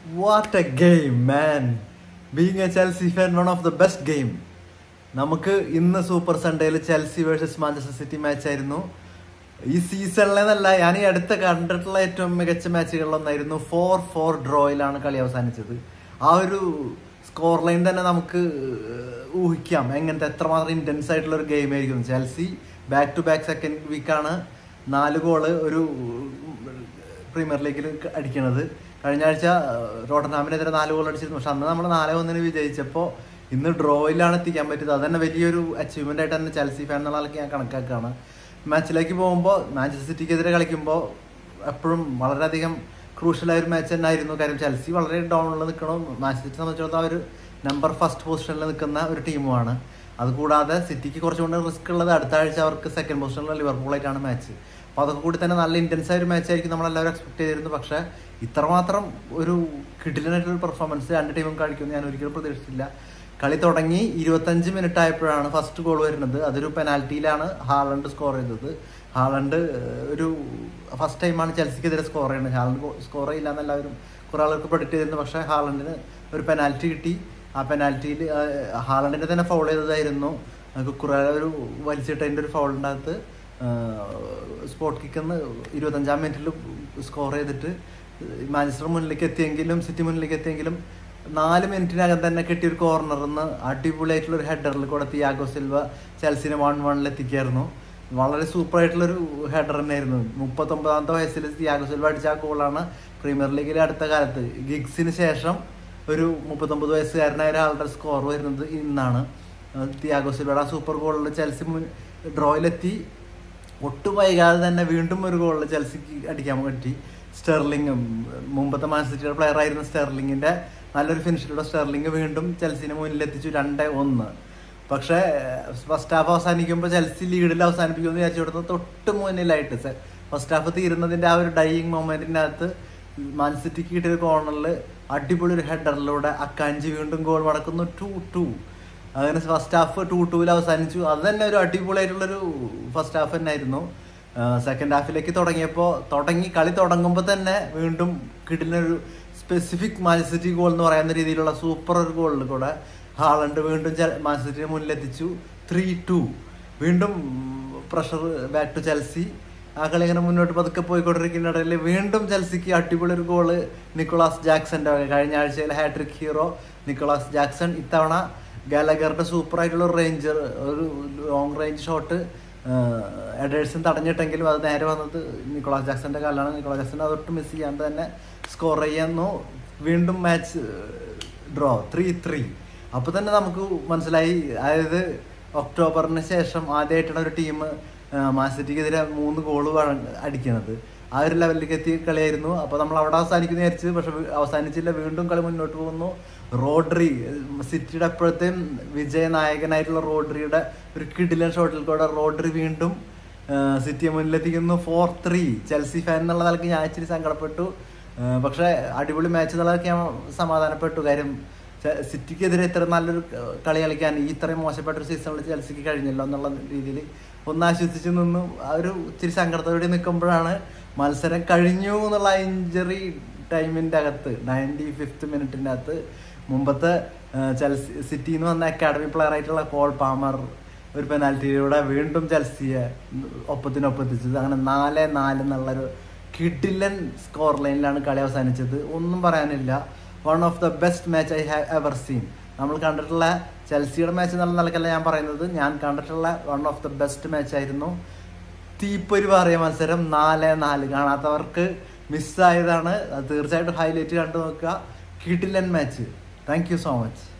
what a game man being a Chelsea fan one of the best game നമുക്ക് ഇന്ന് super സൺഡേയിൽ Chelsea versus Manchester City match ആയിരുന്നു ഈ സീസണിലെന്നല്ല ഞാൻ ഈ അടുത്ത കണ്ടിട്ടുള്ള ഏറ്റവും മികച്ച മാച്ചുകളിലൊന്നായിരുന്നു ഫോർ ഫോർ ഡ്രോയിലാണ് കളി അവസാനിച്ചത് ആ ഒരു സ്കോർ ലൈൻ തന്നെ നമുക്ക് ഊഹിക്കാം എങ്ങനത്തെ എത്രമാത്രം ഇന്റൻസ് ആയിട്ടുള്ള ഒരു ഗെയിം ആയിരിക്കും Chelsea back to back second വീക്കാണ് നാല് ഗോള് ഒരു പ്രീമിയർ ലീഗിൽ അടിക്കണത് കഴിഞ്ഞ ആഴ്ച റോട്ടനാമിനെതിരെ നാല് ഗോൾ അടിച്ചിരുന്നു പക്ഷെ അന്ന് നമ്മൾ നാല് ഒന്നിന് വിജയിച്ചപ്പോൾ ഇന്ന് ഡ്രോയിലാണ് എത്തിക്കാൻ പറ്റിയത് അത് തന്നെ വലിയൊരു അച്ചീവ്മെന്റ് ആയിട്ട് തന്നെ ചെൽസി ഫാൻ എന്നുള്ള ആൾക്ക് ഞാൻ കണക്കാക്കുകയാണ് മാച്ചിലേക്ക് പോകുമ്പോൾ മാഞ്ചസ്റ്റർ സിറ്റിക്കെതിരെ കളിക്കുമ്പോൾ എപ്പോഴും വളരെയധികം ക്രൂഷ്യലായ ഒരു മാച്ച് തന്നെ ആയിരുന്നു കാര്യം ചെൽസി വളരെ ഡൗണിൽ നിൽക്കണം മാഞ്ചസ്റ്റർ സംബന്ധിച്ചിടത്തോളം അവർ നമ്പർ ഫസ്റ്റ് പൊസിഷനിൽ നിൽക്കുന്ന ഒരു ടീമുമാണ് അതുകൂടാതെ സിറ്റിക്ക് കുറച്ചുകൂടെ റിസ്ക് ഉള്ളത് അടുത്ത ആഴ്ച അവർക്ക് സെക്കൻഡ് പൊസിഷനിലുള്ള ലിവർപൂളായിട്ടാണ് മാച്ച് അപ്പോൾ അതൊക്കെ കൂടി തന്നെ നല്ല ഇൻറ്റൻസ് ആയ ഒരു മാച്ച് ആയിരിക്കും നമ്മളെല്ലാവരും എക്സ്പെക്ട് ചെയ്തിരുന്നു പക്ഷേ ഇത്രമാത്രം ഒരു കിടിലനായിട്ടൊരു പെർഫോമൻസ് രണ്ട് ടീമും കളിക്കുമെന്ന് ഞാൻ ഒരിക്കലും പ്രതീക്ഷിച്ചില്ല കളി തുടങ്ങി ഇരുപത്തഞ്ച് മിനിറ്റ് ആയപ്പോഴാണ് ഫസ്റ്റ് ഗോൾ വരുന്നത് അതൊരു പെനാൽറ്റിയിലാണ് ഹാളണ്ട് സ്കോർ ചെയ്തത് ഹാളണ്ട് ഒരു ഫസ്റ്റ് ടൈമാണ് ചെൽസിക്കെതിരെ സ്കോർ ചെയ്യുന്നത് ഹാളണ്ട് സ്കോർ ചെയ്യില്ല എന്ന് എല്ലാവരും കുറേ ആൾക്ക് പ്രൊഡിക്റ്റ് ചെയ്തിരുന്നു പക്ഷേ ഹാളണ്ടിന് ഒരു പെനാൽറ്റി കിട്ടി ആ പെനാൽറ്റിയിൽ ഹാളണ്ടിനെ തന്നെ ഫൗൾ ചെയ്തതായിരുന്നു കുറേ ഒരു വലിച്ചിട്ടതിൻ്റെ ഒരു ഫൗളിൻ്റെ അകത്ത് സ്പോട്ട് കിക്കെന്ന് ഇരുപത്തഞ്ചാം മിനിറ്റിൽ സ്കോർ ചെയ്തിട്ട് മാഞ്ചസ്റ്റർ മുന്നിലേക്ക് എത്തിയെങ്കിലും സിറ്റി മുന്നിലേക്ക് എത്തിയെങ്കിലും നാല് മിനിറ്റിനകം തന്നെ കിട്ടിയ ഒരു കോർണറിൽ നിന്ന് അടിപൊളിയായിട്ടുള്ള ഒരു ഹെഡറിൽ കൂടെ തിയാഗോ സിൽവ ചെൽസിനെ വൺ വണ്ണിൽ എത്തിക്കായിരുന്നു വളരെ സൂപ്പർ ആയിട്ടുള്ളൊരു ഹെഡർ തന്നെയായിരുന്നു മുപ്പത്തൊമ്പതാമത്തെ വയസ്സിൽ തിയാഗോ സിൽവ അടിച്ച ആ ഗോളാണ് പ്രീമിയർ ലീഗിലെ അടുത്ത കാലത്ത് ഗിഗ്സിന് ശേഷം ഒരു മുപ്പത്തൊമ്പത് വയസ്സുകാരനായ ഒരാളുടെ സ്കോർ വരുന്നത് ഇന്നാണ് തിയാഗോ സിൽവയുടെ ആ സൂപ്പർ ഗോളിൽ ചെൽസി ഡ്രോയിലെത്തി ഒട്ടും വൈകാതെ തന്നെ വീണ്ടും ഒരു ഗോളിൽ ചെൽസിക്ക് അടിക്കാൻ പറ്റി സ്റ്റെർലിംഗ് മുമ്പത്തെ മാൻസിറ്റിയുടെ പ്ലെയർ ആയിരുന്ന സ്റ്റെർലിങ്ങിന്റെ നല്ലൊരു ഫിനിഷിലൂടെ സ്റ്റെർലിംഗ് വീണ്ടും ചെൽസിനെ മുന്നിലെത്തിച്ചു രണ്ട് ഒന്ന് പക്ഷേ ഫസ്റ്റ് ഹാഫ് അവസാനിക്കുമ്പോൾ ചെൽസി ലീഡിൽ അവസാനിപ്പിക്കുമെന്ന് വിചാരിച്ചു കൊടുത്ത തൊട്ട് മുന്നിലായിട്ട് ഫസ്റ്റ് ഹാഫ് തീരുന്നതിന്റെ ആ ഒരു ഡൈയിങ് മൊമെന്റിന്റെ അകത്ത് മാൻസിറ്റിക്ക് കിട്ടിയ കോർണറിൽ അടിപൊളി ഒരു ഹെഡറിലൂടെ അക്കാഞ്ചി വീണ്ടും ഗോൾ മടക്കുന്നു ടു ടു അങ്ങനെ ഫസ്റ്റ് ഹാഫ് ടു ടൂവിൽ അവസാനിച്ചു അത് തന്നെ ഒരു അടിപൊളിയായിട്ടുള്ളൊരു ഫസ്റ്റ് ഹാഫ് തന്നെ ആയിരുന്നു സെക്കൻഡ് ഹാഫിലേക്ക് തുടങ്ങിയപ്പോൾ തുടങ്ങി കളി തുടങ്ങുമ്പോൾ തന്നെ വീണ്ടും കിട്ടുന്നൊരു സ്പെസിഫിക് മാൻസിറ്റി ഗോൾ എന്ന് പറയുന്ന രീതിയിലുള്ള സൂപ്പർ ഒരു ഗോളിൽ കൂടെ ഹാളണ്ട് വീണ്ടും മാൻസിറ്റിയെ മുന്നിലെത്തിച്ചു ത്രീ ടു വീണ്ടും പ്രഷർ ബാക്ക് ടു ചെൽസി ആ കളി ഇങ്ങനെ മുന്നോട്ട് പതുക്കെ പോയിക്കൊണ്ടിരിക്കുന്ന ഇടയിൽ വീണ്ടും ചെൽസിക്ക് അടിപൊളി ഒരു ഗോള് നിക്കോളാസ് ജാക്സന്റെ കഴിഞ്ഞ ആഴ്ചയിലെ ഹാട്രിക് ഹീറോ നിക്കോളാസ് ജാക്സൺ ഇത്തവണ ഗാലഗറുടെ സൂപ്പർ ആയിട്ടുള്ള ഒരു റേഞ്ചർ ഒരു ലോങ് റേഞ്ച് ഷോട്ട് എഡേഴ്സൺ തടഞ്ഞിട്ടെങ്കിലും അത് നേരെ വന്നത് നിക്കോളാസ് ജാക്സന്റെ കാലാണ് നിക്കോളാസ് ജാക്സൺ അതൊട്ട് മിസ് ചെയ്യാണ്ട് തന്നെ സ്കോർ ചെയ്യുന്നു വീണ്ടും മാച്ച് ഡ്രോ ത്രീ ത്രീ അപ്പോൾ തന്നെ നമുക്ക് മനസ്സിലായി അതായത് ഒക്ടോബറിന് ശേഷം ആദ്യമായിട്ടാണ് ഒരു ടീം മാസിറ്റിക്കെതിരെ മൂന്ന് ഗോള് അടിക്കുന്നത് ആ ഒരു ലെവലിലേക്ക് എത്തിയ കളിയായിരുന്നു അപ്പോൾ നമ്മൾ അവിടെ അവസാനിക്കുന്ന വിചാരിച്ചു പക്ഷെ അവസാനിച്ചില്ല വീണ്ടും കളി മുന്നോട്ട് പോകുന്നു റോഡ്രി സിറ്റിയുടെ എപ്പോഴത്തെയും വിജയനായകനായിട്ടുള്ള റോഡ്രിയുടെ ഒരു കിഡിലൻ ഷോട്ടിൽ കൂടെ റോഡ്രി വീണ്ടും സിറ്റിയെ മുന്നിലെത്തിക്കുന്നു ഫോർ ത്രീ ചെൽസി ഫാൻ എന്നുള്ള നിലയ്ക്ക് ഞാൻ ഇച്ചിരി സങ്കടപ്പെട്ടു പക്ഷേ അടിപൊളി മാച്ച് എന്നുള്ളതൊക്കെ ഞാൻ സമാധാനപ്പെട്ടു കാര്യം സിറ്റിക്കെതിരെ ഇത്ര നല്ലൊരു കളി കളിക്കാൻ ഈ ഇത്രയും മോശപ്പെട്ട ഒരു സീസണിൽ ചെൽസിക്ക് കഴിഞ്ഞല്ലോ എന്നുള്ള രീതിയിൽ ഒന്ന് ആശ്വസിച്ച് നിന്നു ആ ഒരു ഇച്ചിരി സങ്കടത്തോടെ നിൽക്കുമ്പോഴാണ് മത്സരം കഴിഞ്ഞു എന്നുള്ള ഇഞ്ചറി ടൈമിൻ്റെ അകത്ത് നയൻറ്റി ഫിഫ്ത്ത് മിനിറ്റിൻ്റെ അകത്ത് മുമ്പത്തെ ചെൽസി സിറ്റിയിൽ നിന്ന് വന്ന അക്കാഡമി പ്ലെയർ ആയിട്ടുള്ള കോൾ പാമർ ഒരു പെനാൽറ്റിയിലൂടെ വീണ്ടും ചെൽസിയെ ഒപ്പത്തിനൊപ്പത്തിച്ചത് അങ്ങനെ നാല് നാല് എന്നുള്ളൊരു കിഡിലൻ സ്കോർ ലൈനിലാണ് കളി അവസാനിച്ചത് ഒന്നും പറയാനില്ല one of the best match I have ever seen നമ്മൾ കണ്ടിട്ടുള്ള ചെൽസിയുടെ മാച്ച് എന്നുള്ള നിലക്കല്ല ഞാൻ പറയുന്നത് ഞാൻ കണ്ടിട്ടുള്ള one of the best match ആയിരുന്നു തീപ്പൊരി പാറിയ മത്സരം നാല് നാല് കാണാത്തവർക്ക് മിസ്സായതാണ് തീർച്ചയായിട്ടും ഹൈലൈറ്റ് കണ്ടു നോക്കുക കിഡിലൻ match thank you so much